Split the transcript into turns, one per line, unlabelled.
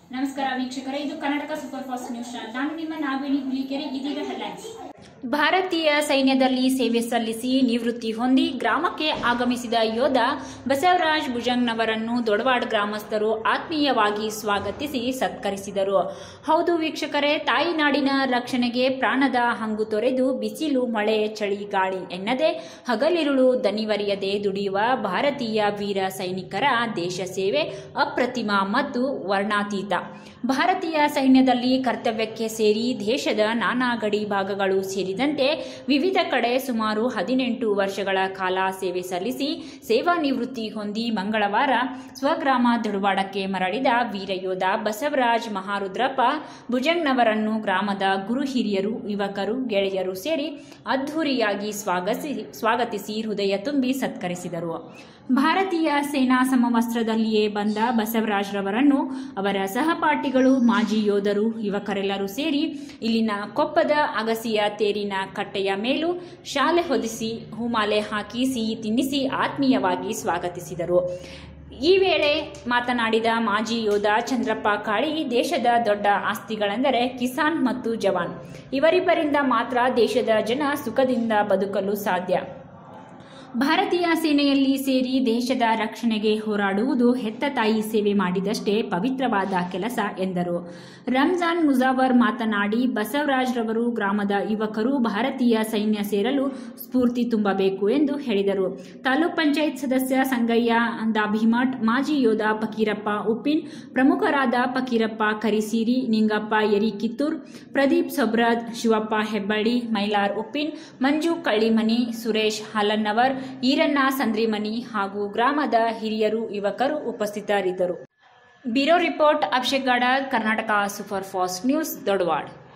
ನಮಸ್ಕಾರ ವೀಕ್ಷಕರೇ ಇದು Karnataka super fast news channel ನಾನು ನಿಮ್ಮ ನಾಗವೇಣಿ ಹುಲಿಕೆರೆ ಇದೀಗ ಹೆಡ್ಲೈನ್ಸ್ ಭಾರತೀಯ ಸೈನ್ಯದಲ್ಲಿ ಸೇವೆ ಸಲ್ಲಿಸಿ ನಿವೃತ್ತಿ ಹೊಂದಿ ಗ್ರಾಮಕ್ಕೆ ಆಗಮಿಸಿದ ಯೋಧ ಬಸವರಾಜ್ ಭುಜಂಗ್ನವರನ್ನು ದೊಡವಾಡ್ ಗ್ರಾಮಸ್ಥರು ಆತ್ಮೀಯವಾಗಿ ಸ್ವಾಗತಿಸಿ ಸತ್ಕರಿಸಿದರು ಹೌದು ವೀಕ್ಷಕರೇ ತಾಯಿನಾಡಿನ ರಕ್ಷಣೆಗೆ ಪ್ರಾಣದ ಹಂಗು ತೊರೆದು ಬಿಸಿಲು ಮಳೆ ಚಳಿ ಗಾಳಿ ಎನ್ನದೆ ಹಗಲಿರುಳು ದನಿವರಿಯದೆ ದುಡಿಯುವ ಭಾರತೀಯ ವೀರ ಸೈನಿಕರ ದೇಶ ಸೇವೆ ಅಪ್ರತಿಮ ಮತ್ತು ವರ್ಣಾತೀತ ಭಾರತೀಯ ಸೈನ್ಯದಲ್ಲಿ ಕರ್ತವ್ಯಕ್ಕೆ ಸೇರಿ ದೇಶದ ನಾನಾ ಗಡಿ ಭಾಗಗಳು ಸೇರಿದಂತೆ ವಿವಿಧ ಕಡೆ ಸುಮಾರು ಹದಿನೆಂಟು ವರ್ಷಗಳ ಕಾಲ ಸೇವೆ ಸಲ್ಲಿಸಿ ಸೇವಾ ನಿವೃತ್ತಿ ಹೊಂದಿ ಮಂಗಳವಾರ ಸ್ವಗ್ರಾಮ ದುಡವಾಡಕ್ಕೆ ಮರಳಿದ ವೀರಯೋಧ ಬಸವರಾಜ್ ಮಹಾರುದ್ರಪ್ಪ ಭುಜಂಗ್ನವರನ್ನು ಗ್ರಾಮದ ಗುರು ಹಿರಿಯರು ಯುವಕರು ಗೆಳೆಯರು ಸೇರಿ ಅದ್ಧೂರಿಯಾಗಿ ಸ್ವಾಗತಿಸಿ ಸ್ವಾಗತಿಸಿ ಹೃದಯ ತುಂಬಿ ಸತ್ಕರಿಸಿದರು ಭಾರತೀಯ ಸೇನಾ ಸಮವಸ್ತ್ರದಲ್ಲಿಯೇ ಬಂದ ಬಸವರಾಜ್ರವರನ್ನು ಅವರ ಸಹಪಾಠಿಗಳು ಮಾಜಿ ಯೋಧರು ಯುವಕರೆಲ್ಲರೂ ಸೇರಿ ಇಲ್ಲಿನ ಕೊಪ್ಪದ ಅಗಸಿಯ ತೇರಿನ ಕಟ್ಟೆಯ ಮೇಲೂ ಶಾಲೆ ಹೊದಿಸಿ ಹೂಮಾಲೆ ಹಾಕಿ ಸಿಹಿ ತಿನ್ನಿಸಿ ಆತ್ಮೀಯವಾಗಿ ಸ್ವಾಗತಿಸಿದರು ಈ ವೇಳೆ ಮಾತನಾಡಿದ ಮಾಜಿ ಯೋಧ ಚಂದ್ರಪ್ಪ ಕಾಳಿ ದೇಶದ ದೊಡ್ಡ ಆಸ್ತಿಗಳೆಂದರೆ ಕಿಸಾನ್ ಮತ್ತು ಜವಾನ್ ಇವರಿಬ್ಬರಿಂದ ಮಾತ್ರ ದೇಶದ ಜನ ಸುಖದಿಂದ ಬದುಕಲು ಸಾಧ್ಯ ಭಾರತೀಯ ಸೇನೆಯಲ್ಲಿ ಸೇರಿ ದೇಶದ ರಕ್ಷಣೆಗೆ ಹೋರಾಡುವುದು ಹೆತ್ತ ತಾಯಿ ಸೇವೆ ಮಾಡಿದಷ್ಟೇ ಪವಿತ್ರವಾದ ಕೆಲಸ ಎಂದರು ರಂಜಾನ್ ಮುಜಾವರ್ ಮಾತನಾಡಿ ಬಸವರಾಜ್ರವರು ಗ್ರಾಮದ ಯುವಕರು ಭಾರತೀಯ ಸೈನ್ಯ ಸೇರಲು ಸ್ಫೂರ್ತಿ ತುಂಬಬೇಕು ಎಂದು ಹೇಳಿದರು ತಾಲೂಕ್ ಪಂಚಾಯತ್ ಸದಸ್ಯ ಸಂಗಯ್ಯ ದಾಭಿಮಠ್ ಮಾಜಿ ಯೋಧ ಫಕೀರಪ್ಪ ಉಪ್ಪಿನ್ ಪ್ರಮುಖರಾದ ಫಕೀರಪ್ಪ ಕರಿಸೀರಿ ನಿಂಗಪ್ಪ ಯರಿಕಿತ್ತೂರ್ ಪ್ರದೀಪ್ ಸೊಬ್ರದ್ ಶಿವಪ್ಪ ಹೆಬ್ಬಳ್ಳಿ ಮೈಲಾರ್ ಉಪ್ಪಿನ್ ಮಂಜು ಕಳ್ಳಿಮನಿ ಸುರೇಶ್ ಹಾಲನ್ನವರ್ ಈರಣ್ಣ ಸಂದ್ರಿಮನಿ ಹಾಗೂ ಗ್ರಾಮದ ಹಿರಿಯರು ಯುವಕರು ಉಪಸ್ಥಿತರಿದ್ದರು bureau report Abhishek Gada Karnataka super fast news ದೊಡವಾಡ್